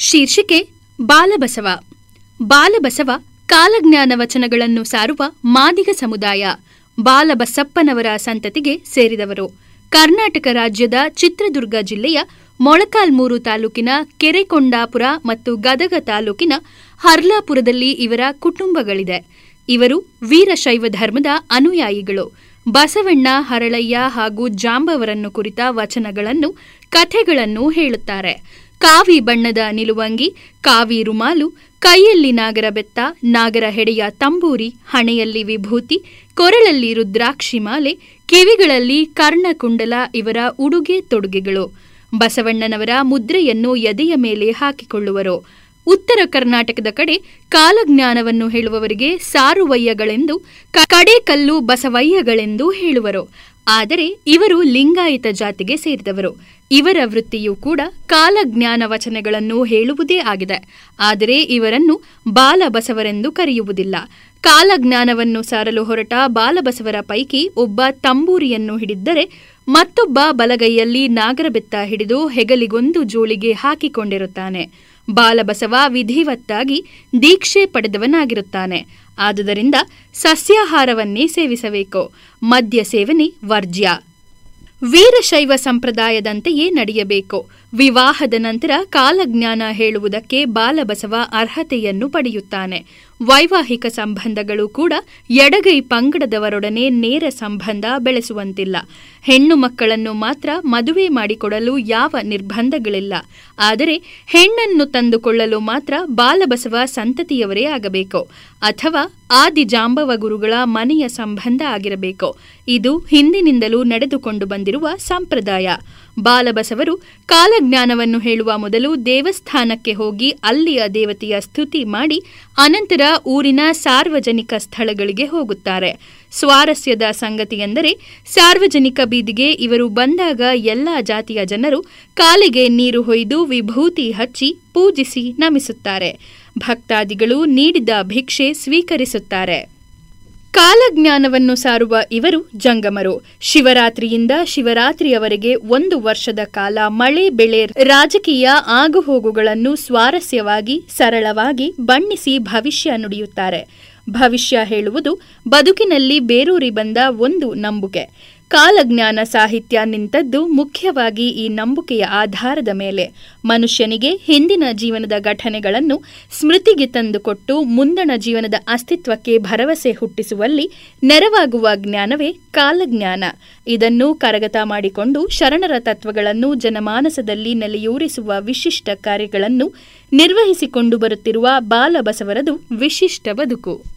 ಶೀರ್ಷಿಕೆ ಬಾಲಬಸವ ಬಾಲಬಸವ ಕಾಲಜ್ಞಾನ ವಚನಗಳನ್ನು ಸಾರುವ ಮಾದಿಗ ಸಮುದಾಯ ಬಾಲಬಸಪ್ಪನವರ ಸಂತತಿಗೆ ಸೇರಿದವರು ಕರ್ನಾಟಕ ರಾಜ್ಯದ ಚಿತ್ರದುರ್ಗ ಜಿಲ್ಲೆಯ ಮೊಳಕಾಲ್ಮೂರು ತಾಲೂಕಿನ ಕೆರೆಕೊಂಡಾಪುರ ಮತ್ತು ಗದಗ ತಾಲೂಕಿನ ಹರ್ಲಾಪುರದಲ್ಲಿ ಇವರ ಕುಟುಂಬಗಳಿದೆ ಇವರು ವೀರಶೈವ ಧರ್ಮದ ಅನುಯಾಯಿಗಳು ಬಸವಣ್ಣ ಹರಳಯ್ಯ ಹಾಗೂ ಜಾಂಬವರನ್ನು ಕುರಿತ ವಚನಗಳನ್ನು ಕಥೆಗಳನ್ನು ಹೇಳುತ್ತಾರೆ ಕಾವಿ ಬಣ್ಣದ ನಿಲುವಂಗಿ ಕಾವಿ ರುಮಾಲು ಕೈಯಲ್ಲಿ ನಾಗರ ಬೆತ್ತ ನಾಗರ ಹೆಡೆಯ ತಂಬೂರಿ ಹಣೆಯಲ್ಲಿ ವಿಭೂತಿ ಕೊರಳಲ್ಲಿ ರುದ್ರಾಕ್ಷಿ ಮಾಲೆ ಕಿವಿಗಳಲ್ಲಿ ಕರ್ಣಕುಂಡಲ ಇವರ ಉಡುಗೆ ತೊಡುಗೆಗಳು ಬಸವಣ್ಣನವರ ಮುದ್ರೆಯನ್ನು ಎದೆಯ ಮೇಲೆ ಹಾಕಿಕೊಳ್ಳುವರು ಉತ್ತರ ಕರ್ನಾಟಕದ ಕಡೆ ಕಾಲಜ್ಞಾನವನ್ನು ಹೇಳುವವರಿಗೆ ಸಾರುವಯ್ಯಗಳೆಂದು ಕ- ಕಡೇಕಲ್ಲು ಬಸವಯ್ಯಗಳೆಂದು ಹೇಳುವರು ಆದರೆ ಇವರು ಲಿಂಗಾಯತ ಜಾತಿಗೆ ಸೇರಿದವರು ಇವರ ವೃತ್ತಿಯೂ ಕೂಡ ಕಾಲಜ್ಞಾನ ವಚನಗಳನ್ನು ಹೇಳುವುದೇ ಆಗಿದೆ ಆದರೆ ಇವರನ್ನು ಬಾಲಬಸವರೆಂದು ಕರೆಯುವುದಿಲ್ಲ ಕಾಲಜ್ಞಾನವನ್ನು ಸಾರಲು ಹೊರಟ ಬಾಲಬಸವರ ಪೈಕಿ ಒಬ್ಬ ತಂಬೂರಿಯನ್ನು ಹಿಡಿದ್ದರೆ ಮತ್ತೊಬ್ಬ ಬಲಗೈಯಲ್ಲಿ ನಾಗರಬೆತ್ತ ಹಿಡಿದು ಹೆಗಲಿಗೊಂದು ಜೋಳಿಗೆ ಹಾಕಿಕೊಂಡಿರುತ್ತಾನೆ ಬಾಲಬಸವ ವಿಧಿವತ್ತಾಗಿ ದೀಕ್ಷೆ ಪಡೆದವನಾಗಿರುತ್ತಾನೆ ಆದುದರಿಂದ ಸಸ್ಯಾಹಾರವನ್ನೇ ಸೇವಿಸಬೇಕು ಮದ್ಯ ಸೇವನೆ ವರ್ಜ್ಯ ವೀರಶೈವ ಸಂಪ್ರದಾಯದಂತೆಯೇ ನಡೆಯಬೇಕು ವಿವಾಹದ ನಂತರ ಕಾಲಜ್ಞಾನ ಹೇಳುವುದಕ್ಕೆ ಬಾಲಬಸವ ಅರ್ಹತೆಯನ್ನು ಪಡೆಯುತ್ತಾನೆ ವೈವಾಹಿಕ ಸಂಬಂಧಗಳು ಕೂಡ ಎಡಗೈ ಪಂಗಡದವರೊಡನೆ ನೇರ ಸಂಬಂಧ ಬೆಳೆಸುವಂತಿಲ್ಲ ಹೆಣ್ಣು ಮಕ್ಕಳನ್ನು ಮಾತ್ರ ಮದುವೆ ಮಾಡಿಕೊಡಲು ಯಾವ ನಿರ್ಬಂಧಗಳಿಲ್ಲ ಆದರೆ ಹೆಣ್ಣನ್ನು ತಂದುಕೊಳ್ಳಲು ಮಾತ್ರ ಬಾಲಬಸವ ಸಂತತಿಯವರೇ ಆಗಬೇಕು ಅಥವಾ ಆದಿ ಜಾಂಬವ ಗುರುಗಳ ಮನೆಯ ಸಂಬಂಧ ಆಗಿರಬೇಕು ಇದು ಹಿಂದಿನಿಂದಲೂ ನಡೆದುಕೊಂಡು ಬಂದಿರುವ ಸಂಪ್ರದಾಯ ಬಾಲಬಸವರು ಕಾಲಜ್ಞಾನವನ್ನು ಹೇಳುವ ಮೊದಲು ದೇವಸ್ಥಾನಕ್ಕೆ ಹೋಗಿ ಅಲ್ಲಿಯ ದೇವತೆಯ ಸ್ತುತಿ ಮಾಡಿ ಅನಂತರ ಊರಿನ ಸಾರ್ವಜನಿಕ ಸ್ಥಳಗಳಿಗೆ ಹೋಗುತ್ತಾರೆ ಸ್ವಾರಸ್ಯದ ಸಂಗತಿಯೆಂದರೆ ಸಾರ್ವಜನಿಕ ಬೀದಿಗೆ ಇವರು ಬಂದಾಗ ಎಲ್ಲ ಜಾತಿಯ ಜನರು ಕಾಲಿಗೆ ನೀರು ಹೊಯ್ದು ವಿಭೂತಿ ಹಚ್ಚಿ ಪೂಜಿಸಿ ನಮಿಸುತ್ತಾರೆ ಭಕ್ತಾದಿಗಳು ನೀಡಿದ ಭಿಕ್ಷೆ ಸ್ವೀಕರಿಸುತ್ತಾರೆ ಕಾಲಜ್ಞಾನವನ್ನು ಸಾರುವ ಇವರು ಜಂಗಮರು ಶಿವರಾತ್ರಿಯಿಂದ ಶಿವರಾತ್ರಿಯವರೆಗೆ ಒಂದು ವರ್ಷದ ಕಾಲ ಮಳೆ ಬೆಳೆ ರಾಜಕೀಯ ಆಗುಹೋಗುಗಳನ್ನು ಸ್ವಾರಸ್ಯವಾಗಿ ಸರಳವಾಗಿ ಬಣ್ಣಿಸಿ ಭವಿಷ್ಯ ನುಡಿಯುತ್ತಾರೆ ಭವಿಷ್ಯ ಹೇಳುವುದು ಬದುಕಿನಲ್ಲಿ ಬೇರೂರಿ ಬಂದ ಒಂದು ನಂಬುಗೆ ಕಾಲಜ್ಞಾನ ಸಾಹಿತ್ಯ ನಿಂತದ್ದು ಮುಖ್ಯವಾಗಿ ಈ ನಂಬುಕೆಯ ಆಧಾರದ ಮೇಲೆ ಮನುಷ್ಯನಿಗೆ ಹಿಂದಿನ ಜೀವನದ ಘಟನೆಗಳನ್ನು ಸ್ಮೃತಿಗೆ ತಂದುಕೊಟ್ಟು ಮುಂದಣ ಜೀವನದ ಅಸ್ತಿತ್ವಕ್ಕೆ ಭರವಸೆ ಹುಟ್ಟಿಸುವಲ್ಲಿ ನೆರವಾಗುವ ಜ್ಞಾನವೇ ಕಾಲಜ್ಞಾನ ಇದನ್ನು ಕರಗತ ಮಾಡಿಕೊಂಡು ಶರಣರ ತತ್ವಗಳನ್ನು ಜನಮಾನಸದಲ್ಲಿ ನೆಲೆಯೂರಿಸುವ ವಿಶಿಷ್ಟ ಕಾರ್ಯಗಳನ್ನು ನಿರ್ವಹಿಸಿಕೊಂಡು ಬರುತ್ತಿರುವ ಬಾಲಬಸವರದು ವಿಶಿಷ್ಟ ಬದುಕು